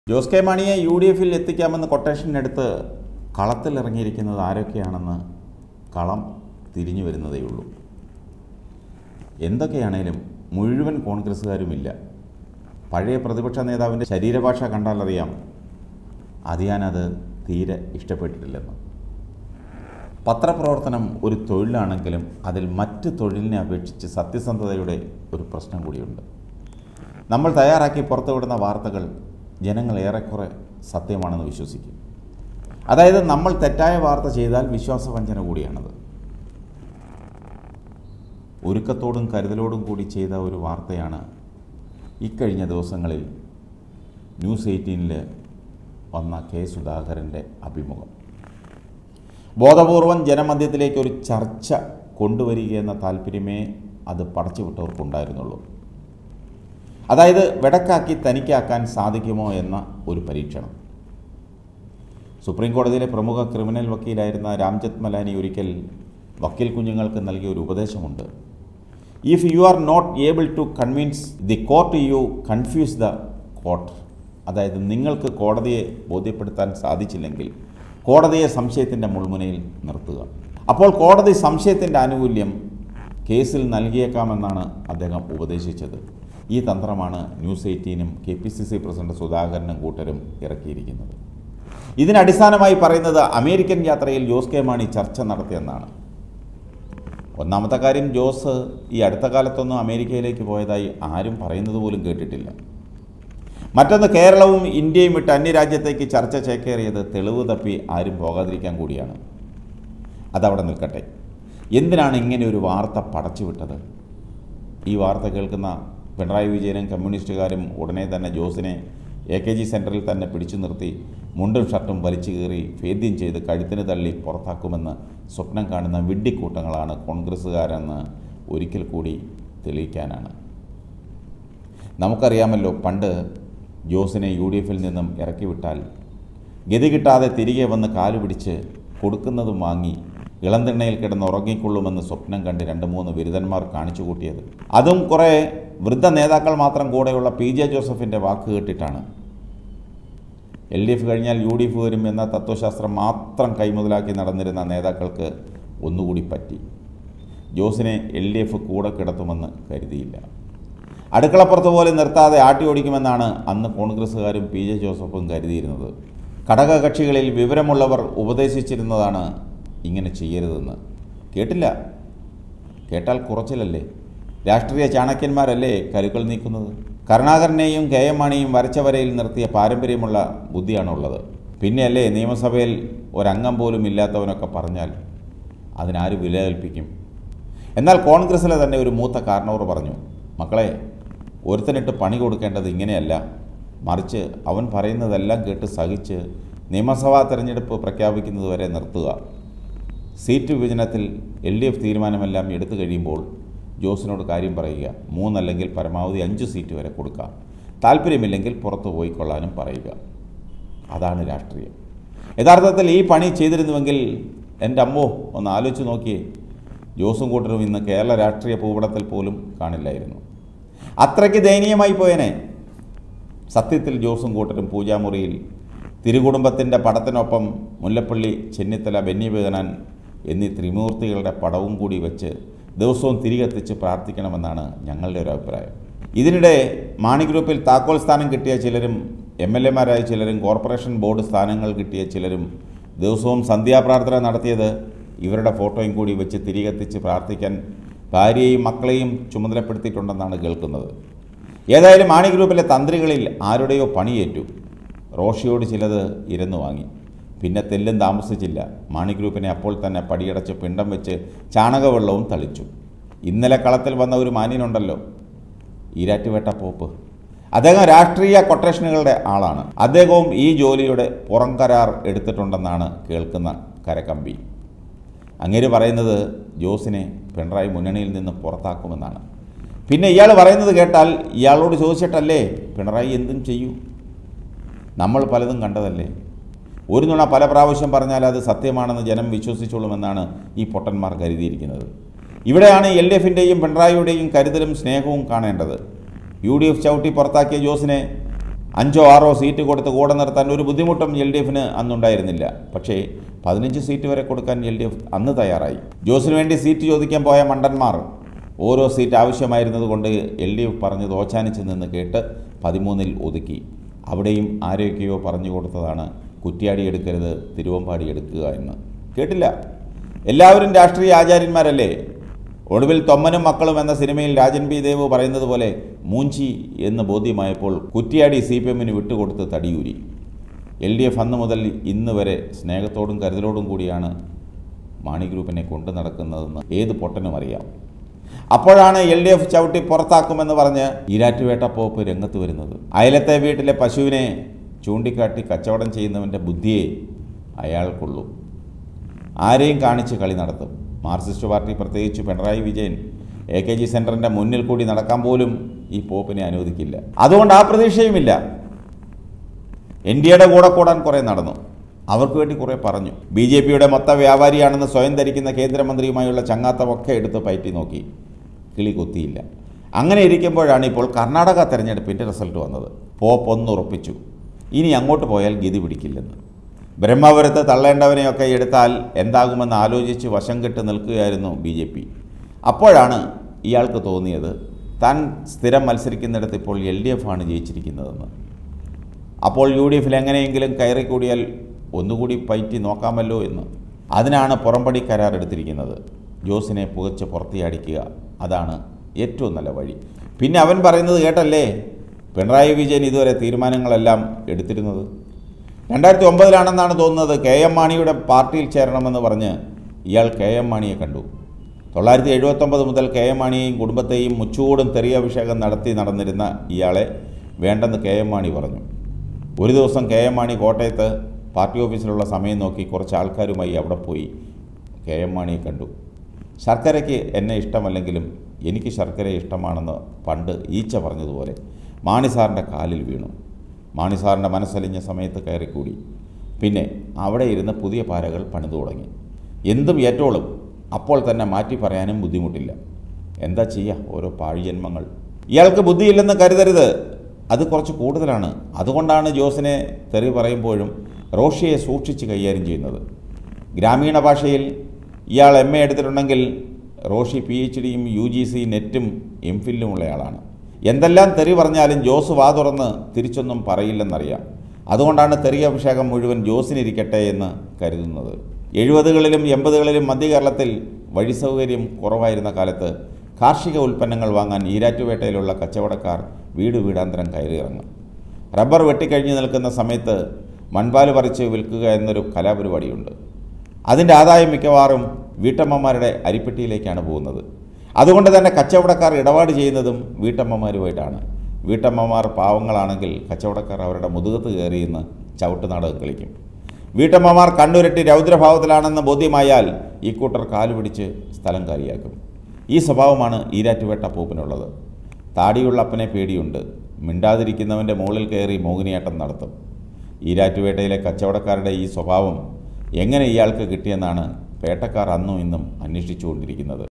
Jose K മാണിയെ U D എഫിൽ എത്തിക്കാമെന്ന് കൊട്ടേഷനെടുത്ത് കളത്തിലിറങ്ങിയിരിക്കുന്നത് ആരൊക്കെയാണെന്ന് കളം തിരിഞ്ഞു വരുന്നതേയുള്ളൂ എന്തൊക്കെയാണേലും മുഴുവൻ കോൺഗ്രസ്സുകാരുമില്ല പഴയ പ്രതിപക്ഷ നേതാവിൻ്റെ ശരീരഭാഷ കണ്ടാലറിയാം അതിയാനത് തീരെ ഇഷ്ടപ്പെട്ടിട്ടില്ലെന്ന് പത്രപ്രവർത്തനം ഒരു തൊഴിലാണെങ്കിലും അതിൽ മറ്റ് തൊഴിലിനെ അപേക്ഷിച്ച് സത്യസന്ധതയുടെ ഒരു പ്രശ്നം കൂടിയുണ്ട് നമ്മൾ തയ്യാറാക്കി പുറത്തുവിടുന്ന വാർത്തകൾ ജനങ്ങൾ ഏറെക്കുറെ സത്യമാണെന്ന് വിശ്വസിക്കും അതായത് നമ്മൾ തെറ്റായ വാർത്ത ചെയ്താൽ വിശ്വാസവഞ്ചന കൂടിയാണത് ഒരുക്കത്തോടും കരുതലോടും കൂടി ചെയ്ത ഒരു വാർത്തയാണ് ഇക്കഴിഞ്ഞ ദിവസങ്ങളിൽ ന്യൂസ് എയ്റ്റീനിൽ വന്ന കെ സുധാകരൻ്റെ അഭിമുഖം ബോധപൂർവം ജനമധ്യത്തിലേക്ക് ഒരു ചർച്ച കൊണ്ടുവരിക എന്ന താല്പര്യമേ അത് പടച്ചുവിട്ടവർക്കുണ്ടായിരുന്നുള്ളൂ അതായത് വെടക്കാക്കി തനിക്കാക്കാൻ സാധിക്കുമോ എന്ന ഒരു പരീക്ഷണം സുപ്രീം കോടതിയിലെ പ്രമുഖ ക്രിമിനൽ വക്കീലായിരുന്ന രാംജത്ത് മലാനി ഒരിക്കൽ വക്കീൽ കുഞ്ഞുങ്ങൾക്ക് നൽകിയ ഒരു ഉപദേശമുണ്ട് if you are not able to convince the court you confuse the court അതായത് നിങ്ങൾക്ക് കോടതിയെ ബോധ്യപ്പെടുത്താൻ സാധിച്ചില്ലെങ്കിൽ കോടതിയെ സംശയത്തിൻ്റെ മുൾമുനയിൽ നിർത്തുക അപ്പോൾ കോടതി സംശയത്തിൻ്റെ ആനുകൂല്യം കേസിൽ നൽകിയേക്കാമെന്നാണ് അദ്ദേഹം ഉപദേശിച്ചത് ഈ തന്ത്രമാണ് ന്യൂസ് എയ്റ്റീനും K P C C president സുധാകരനും കൂട്ടരും ഇറക്കിയിരിക്കുന്നത് ഇതിനടിസ്ഥാനമായി പറയുന്നത് അമേരിക്കൻ യാത്രയിൽ ജോസ് കെ മാണി ചർച്ച നടത്തിയെന്നാണ് ഒന്നാമത്തെ കാര്യം ജോസ് ഈ അടുത്ത കാലത്തൊന്നും അമേരിക്കയിലേക്ക് പോയതായി ആരും പറയുന്നത് പോലും കേട്ടിട്ടില്ല മറ്റൊന്ന് കേരളവും ഇന്ത്യയും വിട്ട് അന്യരാജ്യത്തേക്ക് ചർച്ച ചേക്കേറിയത് തെളിവ് തപ്പി ആരും പോകാതിരിക്കാൻ കൂടിയാണ് അതവിടെ നിൽക്കട്ടെ എന്തിനാണ് ഇങ്ങനെ ഒരു വാർത്ത പടച്ചുവിട്ടത് ഈ വാർത്ത കേൾക്കുന്ന പിണറായി വിജയനും കമ്മ്യൂണിസ്റ്റുകാരും ഉടനെ തന്നെ ജോസിനെ എ കെ ജി സെൻറ്ററിൽ തന്നെ പിടിച്ചു നിർത്തി മുണ്ടും ഷർട്ടും വലിച്ചു കീറി ഭേദ്യം ചെയ്ത് കഴുത്തിന് തള്ളി പുറത്താക്കുമെന്ന് സ്വപ്നം കാണുന്ന വിഡ്ഢിക്കൂട്ടങ്ങളാണ് കോൺഗ്രസ്സുകാരെന്ന് ഒരിക്കൽ കൂടി തെളിയിക്കാനാണ് നമുക്കറിയാമല്ലോ പണ്ട് ജോസിനെ യു ഡി എഫിൽ നിന്നും ഇറക്കി വിട്ടാൽ ഗതി കിട്ടാതെ തിരികെ വന്ന് കാലു പിടിച്ച് കൊടുക്കുന്നതും വാങ്ങി ഇളന്തിണ്ണയിൽ കിടന്ന് ഉറങ്ങിക്കൊള്ളുമെന്ന് സ്വപ്നം കണ്ട് രണ്ട് മൂന്ന് ബിരുദന്മാർ കാണിച്ചു കൂട്ടിയത് അതും കുറേ വൃദ്ധ നേതാക്കൾ മാത്രം കൂടെയുള്ള പി ജെ ജോസഫിൻ്റെ വാക്ക് കേട്ടിട്ടാണ് എൽ ഡി എഫ് കഴിഞ്ഞാൽ യു ഡി എഫ് വരും എന്ന തത്വശാസ്ത്രം മാത്രം കൈമുതലാക്കി നടന്നിരുന്ന നേതാക്കൾക്ക് ഒന്നുകൂടി പറ്റി ജോസിനെ എൽ ഡി എഫ് കൂടെ കിടത്തുമെന്ന് കരുതിയില്ല അടുക്കളപ്പുറത്ത് പോലെ നിർത്താതെ ആട്ടി ഓടിക്കുമെന്നാണ് അന്ന് കോൺഗ്രസ്സുകാരും പി ജെ ജോസഫും കരുതിയിരുന്നത് ഘടകകക്ഷികളിൽ വിവരമുള്ളവർ ഉപദേശിച്ചിരുന്നതാണ് ഇങ്ങനെ ചെയ്യരുതെന്ന് കേട്ടില്ല കേട്ടാൽ കുറച്ചിലല്ലേ രാഷ്ട്രീയ ചാണക്യന്മാരല്ലേ കരുക്കൾ നീക്കുന്നത് കരുണാകരനെയും കെ എം മാണിയും വരച്ച വരയിൽ നിർത്തിയ പാരമ്പര്യമുള്ള ബുദ്ധിയാണുള്ളത് പിന്നെയല്ലേ നിയമസഭയിൽ ഒരംഗം പോലും ഇല്ലാത്തവനൊക്കെ പറഞ്ഞാൽ അതിനാര് വില കൽപ്പിക്കും എന്നാൽ കോൺഗ്രസ്സിലെ തന്നെ ഒരു മൂത്ത കാരണവർ പറഞ്ഞു മക്കളെ ഒരുത്തനിട്ട് പണി കൊടുക്കേണ്ടത് ഇങ്ങനെയല്ല മറിച്ച് അവൻ പറയുന്നതെല്ലാം കേട്ട് സഹിച്ച് നിയമസഭാ തെരഞ്ഞെടുപ്പ് പ്രഖ്യാപിക്കുന്നത് വരെ നിർത്തുക സീറ്റ് വിഭജനത്തിൽ എൽ ഡി എഫ് തീരുമാനമെല്ലാം എടുത്തു കഴിയുമ്പോൾ ജോസിനോട് കാര്യം പറയുക മൂന്നല്ലെങ്കിൽ പരമാവധി അഞ്ച് സീറ്റ് വരെ കൊടുക്കാം താല്പര്യമില്ലെങ്കിൽ പുറത്തു പോയിക്കൊള്ളാനും പറയുക അതാണ് രാഷ്ട്രീയം യഥാർത്ഥത്തിൽ ഈ പണി ചെയ്തിരുന്നുവെങ്കിൽ എൻ്റെ അമ്മോ ഒന്ന് ആലോചിച്ച് നോക്കിയേ ജോസും കൂട്ടരും ഇന്ന് കേരള രാഷ്ട്രീയ ഭൂപടത്തിൽ പോലും കാണില്ലായിരുന്നു അത്രയ്ക്ക് ദയനീയമായി പോയനെ സത്യത്തിൽ ജോസും കൂട്ടരും പൂജാമുറിയിൽ തിരുകുടുംബത്തിൻ്റെ പടത്തിനൊപ്പം മുല്ലപ്പള്ളി ചെന്നിത്തല ബെന്നി ബെഹനാൻ എന്നീ ത്രിമൂർത്തികളുടെ പടവും കൂടി വെച്ച് ദിവസവും തിരികെത്തിച്ച് പ്രാർത്ഥിക്കണമെന്നാണ് ഞങ്ങളുടെ ഒരു അഭിപ്രായം ഇതിനിടെ മാണി ഗ്രൂപ്പിൽ താക്കോൽ സ്ഥാനം കിട്ടിയ ചിലരും എം എൽ എമാരായ ചിലരും കോർപ്പറേഷൻ ബോർഡ് സ്ഥാനങ്ങൾ കിട്ടിയ ചിലരും ദിവസവും സന്ധ്യാപ്രാർത്ഥന നടത്തിയത് ഇവരുടെ ഫോട്ടോയും കൂടി വെച്ച് തിരികെത്തിച്ച് പ്രാർത്ഥിക്കാൻ ഭാര്യയെയും മക്കളെയും ചുമതലപ്പെടുത്തിയിട്ടുണ്ടെന്നാണ് കേൾക്കുന്നത് ഏതായാലും മാണി ഗ്രൂപ്പിലെ തന്ത്രികളിൽ ആരുടെയോ പണിയേറ്റു റോഷിയോട് ചിലത് ഇരന്നു വാങ്ങി പിന്നെ തെല്ലും താമസിച്ചില്ല മാണി ഗ്രൂപ്പിനെ അപ്പോൾ തന്നെ പടിയടച്ച് പിണ്ടം വെച്ച് ചാണകവെള്ളവും തളിച്ചു ഇന്നലെ കളത്തിൽ വന്ന ഒരു മാന്യനുണ്ടല്ലോ ഈരാറ്റുവേട്ട പോപ്പ് അദ്ദേഹം രാഷ്ട്രീയ കൊട്ടേഷനുകളുടെ ആളാണ് അദ്ദേഹവും ഈ ജോലിയുടെ പുറം കരാർ എടുത്തിട്ടുണ്ടെന്നാണ് കേൾക്കുന്ന കരക്കമ്പി അങ്ങേര് പറയുന്നത് ജോസിനെ പിണറായി മുന്നണിയിൽ നിന്ന് പുറത്താക്കുമെന്നാണ് പിന്നെ ഇയാൾ പറയുന്നത് കേട്ടാൽ ഇയാളോട് ചോദിച്ചിട്ടല്ലേ പിണറായി എന്തും ചെയ്യൂ നമ്മൾ പലതും കണ്ടതല്ലേ ഒരു നുണ പല പ്രാവശ്യം പറഞ്ഞാൽ അത് സത്യമാണെന്ന് ജനം വിശ്വസിച്ചോളുമെന്നാണ് ഈ പൊട്ടന്മാർ കരുതിയിരിക്കുന്നത് ഇവിടെയാണ് എൽ ഡി എഫിൻ്റെയും പിണറായിയുടെയും കരുതലും സ്നേഹവും കാണേണ്ടത് യു ഡി എഫ് ചവിട്ടി പുറത്താക്കിയ ജോസിനെ അഞ്ചോ ആറോ സീറ്റ് കൊടുത്ത് കൂടെ നിർത്താൻ ഒരു ബുദ്ധിമുട്ടും എൽ ഡി എഫിന് അന്നുണ്ടായിരുന്നില്ല പക്ഷേ പതിനഞ്ച് സീറ്റ് വരെ കൊടുക്കാൻ എൽ ഡി എഫ് അന്ന് തയ്യാറായി ജോസിന് വേണ്ടി സീറ്റ് ചോദിക്കാൻ പോയ മണ്ടന്മാർ ഓരോ സീറ്റ് ആവശ്യമായിരുന്നതുകൊണ്ട് എൽ ഡി എഫ് പറഞ്ഞത് ഓച്ചാനിച്ച് നിന്ന് കേട്ട് പതിമൂന്നിൽ ഒതുക്കി അവിടെയും ആരൊക്കെയോ പറഞ്ഞു കൊടുത്തതാണ് കുറ്റ്യാടി എടുക്കരുത് തിരുവമ്പാടി എടുക്കുക എന്ന് കേട്ടില്ല എല്ലാവരും രാഷ്ട്രീയ ആചാര്യന്മാരല്ലേ ഒടുവിൽ തൊമ്മനും മക്കളും എന്ന സിനിമയിൽ രാജൻ പി ദേവ് പറയുന്നത് പോലെ മൂഞ്ചി എന്ന് ബോധ്യമായപ്പോൾ കുറ്റിയാടി സി പി എമ്മിന് വിട്ടുകൊടുത്ത് തടിയൂരി എൽ ഡി എഫ് അന്ന് മുതൽ ഇന്ന് വരെ സ്നേഹത്തോടും കരുതലോടും കൂടിയാണ് മാണി ഗ്രൂപ്പിനെ കൊണ്ടു നടക്കുന്നതെന്ന് ഏത് പൊട്ടനും അറിയാം അപ്പോഴാണ് എൽ ഡി എഫ് ചവിട്ടി പുറത്താക്കുമെന്ന് പറഞ്ഞ് ഈരാറ്റുവേട്ട പോപ്പ് രംഗത്ത് വരുന്നത് അയലത്തെ വീട്ടിലെ പശുവിനെ ചൂണ്ടിക്കാട്ടി കച്ചവടം ചെയ്യുന്നവൻ്റെ ബുദ്ധിയെ അയാൾക്കുള്ളൂ ആരെയും കാണിച്ച് കളി നടത്തും മാർക്സിസ്റ്റ് പാർട്ടി പ്രത്യേകിച്ച് Pinarayi Vijayan A K G സെൻറ്ററിൻ്റെ മുന്നിൽ കൂടി നടക്കാൻ പോലും ഈ പോപ്പിനെ അനുവദിക്കില്ല അതുകൊണ്ട് ആ പ്രതീക്ഷയുമില്ല എൻ ഡി എയുടെ കൂടെ കൂടാൻ കുറേ നടന്നു അവർക്ക് വേണ്ടി കുറേ പറഞ്ഞു ബി ജെ പിയുടെ മൊത്ത വ്യാപാരിയാണെന്ന് സ്വയം ധരിക്കുന്ന കേന്ദ്രമന്ത്രിയുമായുള്ള ചങ്ങാത്തമൊക്കെ എടുത്ത് പയറ്റി നോക്കി കിളി കൊത്തിയില്ല അങ്ങനെ ഇരിക്കുമ്പോഴാണ് ഇപ്പോൾ കർണാടക തെരഞ്ഞെടുപ്പിൻ്റെ റിസൾട്ട് വന്നത് പോപ്പ് ഒന്നുറപ്പിച്ചു ഇനി അങ്ങോട്ട് പോയാൽ ഗതി പിടിക്കില്ലെന്ന് ബ്രഹ്മപുരത്ത് തള്ളേണ്ടവനെയൊക്കെ എടുത്താൽ എന്താകുമെന്ന് ആലോചിച്ച് വശം കെട്ട് നിൽക്കുകയായിരുന്നു ബി ജെ പി അപ്പോഴാണ് ഇയാൾക്ക് തോന്നിയത് താൻ സ്ഥിരം മത്സരിക്കുന്നിടത്ത് ഇപ്പോൾ എൽ ഡി എഫ് ആണ് ജയിച്ചിരിക്കുന്നതെന്ന് അപ്പോൾ യു ഡി എഫിൽ എങ്ങനെയെങ്കിലും കയറിക്കൂടിയാൽ ഒന്നുകൂടി പയറ്റി നോക്കാമല്ലോ എന്ന് അതിനാണ് പുറംപടി കരാർ എടുത്തിരിക്കുന്നത് ജോസിനെ പുകച്ച് പുറത്തിയടിക്കുക അതാണ് ഏറ്റവും നല്ല വഴി പിന്നെ അവൻ പറയുന്നത് കേട്ടല്ലേ പിണറായി വിജയൻ ഇതുവരെ തീരുമാനങ്ങളെല്ലാം എടുത്തിരുന്നത് രണ്ടായിരത്തി ഒമ്പതിലാണെന്നാണ് തോന്നുന്നത് കെ എം മാണിയുടെ പാർട്ടിയിൽ ചേരണമെന്ന് പറഞ്ഞ് ഇയാൾ കെ എം മാണിയെ കണ്ടു തൊള്ളായിരത്തി എഴുപത്തൊമ്പത് മുതൽ കെ എം മാണിയെയും കുടുംബത്തെയും മുച്ചൂടും തെറിയഭിഷേകം നടത്തി നടന്നിരുന്ന ഇയാളെ വേണ്ടെന്ന് കെ എം മാണി പറഞ്ഞു ഒരു ദിവസം കെ എം മാണി കോട്ടയത്ത് പാർട്ടി ഓഫീസിലുള്ള സമയം നോക്കി കുറച്ച് ആൾക്കാരുമായി അവിടെ പോയി കെ എം മാണിയെ കണ്ടു ശർക്കരയ്ക്ക് എന്നെ ഇഷ്ടമല്ലെങ്കിലും എനിക്ക് ശർക്കര ഇഷ്ടമാണെന്ന് പണ്ട് ഈച്ച പറഞ്ഞതുപോലെ മാണി സാറിൻ്റെ കാലിൽ വീണു മാണി സാറിൻ്റെ മനസ്സലിഞ്ഞ സമയത്ത് കയറിക്കൂടി പിന്നെ അവിടെ ഇരുന്ന് പുതിയ പാരകൾ പണിതു തുടങ്ങി എന്തും ഏറ്റോളും അപ്പോൾ തന്നെ മാറ്റി പറയാനും ബുദ്ധിമുട്ടില്ല എന്താ ചെയ്യുക ഓരോ പാഴ്ജന്മങ്ങൾ ഇയാൾക്ക് ബുദ്ധിയില്ലെന്ന് കരുതരുത് അത് കുറച്ച് കൂടുതലാണ് അതുകൊണ്ടാണ് ജോസിനെ തെറി പറയുമ്പോഴും റോഷിയെ സൂക്ഷിച്ച് കൈകാര്യം ചെയ്യുന്നത് ഗ്രാമീണ ഭാഷയിൽ ഇയാൾ എം എ എടുത്തിട്ടുണ്ടെങ്കിൽ റോഷി പി എച്ച് ഡിയും യു ജി സി നെറ്റും എം ഫില്ലും ഉള്ളയാളാണ് എന്തെല്ലാം തെറി പറഞ്ഞാലും ജോസ് വാ തുറന്ന് തിരിച്ചൊന്നും പറയില്ലെന്നറിയാം അതുകൊണ്ടാണ് തെറി അഭിഷേകം മുഴുവൻ ജോസിനിരിക്കട്ടെ എന്ന് കരുതുന്നത് എഴുപതുകളിലും എൺപതുകളിലും മധ്യകേരളത്തിൽ വഴി സൗകര്യം കുറവായിരുന്ന കാലത്ത് കാർഷിക ഉൽപ്പന്നങ്ങൾ വാങ്ങാൻ ഈരാറ്റുപേട്ടയിലുള്ള കച്ചവടക്കാർ വീട് വീടാന്തരം കയറിയിറങ്ങും റബ്ബർ വെട്ടിക്കഴിഞ്ഞ് നിൽക്കുന്ന സമയത്ത് മൺപാല് പറിച്ച് വിൽക്കുക എന്നൊരു കലാപരിപാടിയുണ്ട് അതിൻ്റെ ആദായം മിക്കവാറും വീട്ടമ്മമാരുടെ അരിപ്പെട്ടിയിലേക്കാണ് പോകുന്നത് അതുകൊണ്ട് തന്നെ കച്ചവടക്കാർ ഇടപാട് ചെയ്യുന്നതും വീട്ടമ്മമാരുമായിട്ടാണ് വീട്ടമ്മമാർ പാവങ്ങളാണെങ്കിൽ കച്ചവടക്കാർ അവരുടെ മുതുകത്ത് കയറിയെന്ന് ചവിട്ട് നാടകം കളിക്കും വീട്ടമ്മമാർ കണ്ണുരട്ടി രൗദ്രഭാവത്തിലാണെന്ന് ബോധ്യമായാൽ ഈ കൂട്ടർ കാലുപിടിച്ച് സ്ഥലം കാലിയാക്കും ഈ സ്വഭാവമാണ് ഈരാറ്റുപേട്ട പൂപ്പിനുള്ളത് താടിയുള്ള അപ്പനെ പേടിയുണ്ട് മിണ്ടാതിരിക്കുന്നവൻ്റെ മുകളിൽ കയറി മോഹിനിയാട്ടം നടത്തും ഈരാറ്റുപേട്ടയിലെ കച്ചവടക്കാരുടെ ഈ സ്വഭാവം എങ്ങനെ ഇയാൾക്ക് കിട്ടിയെന്നാണ് പേട്ടക്കാർ അന്നും ഇന്നും അന്വേഷിച്ചുകൊണ്ടിരിക്കുന്നത്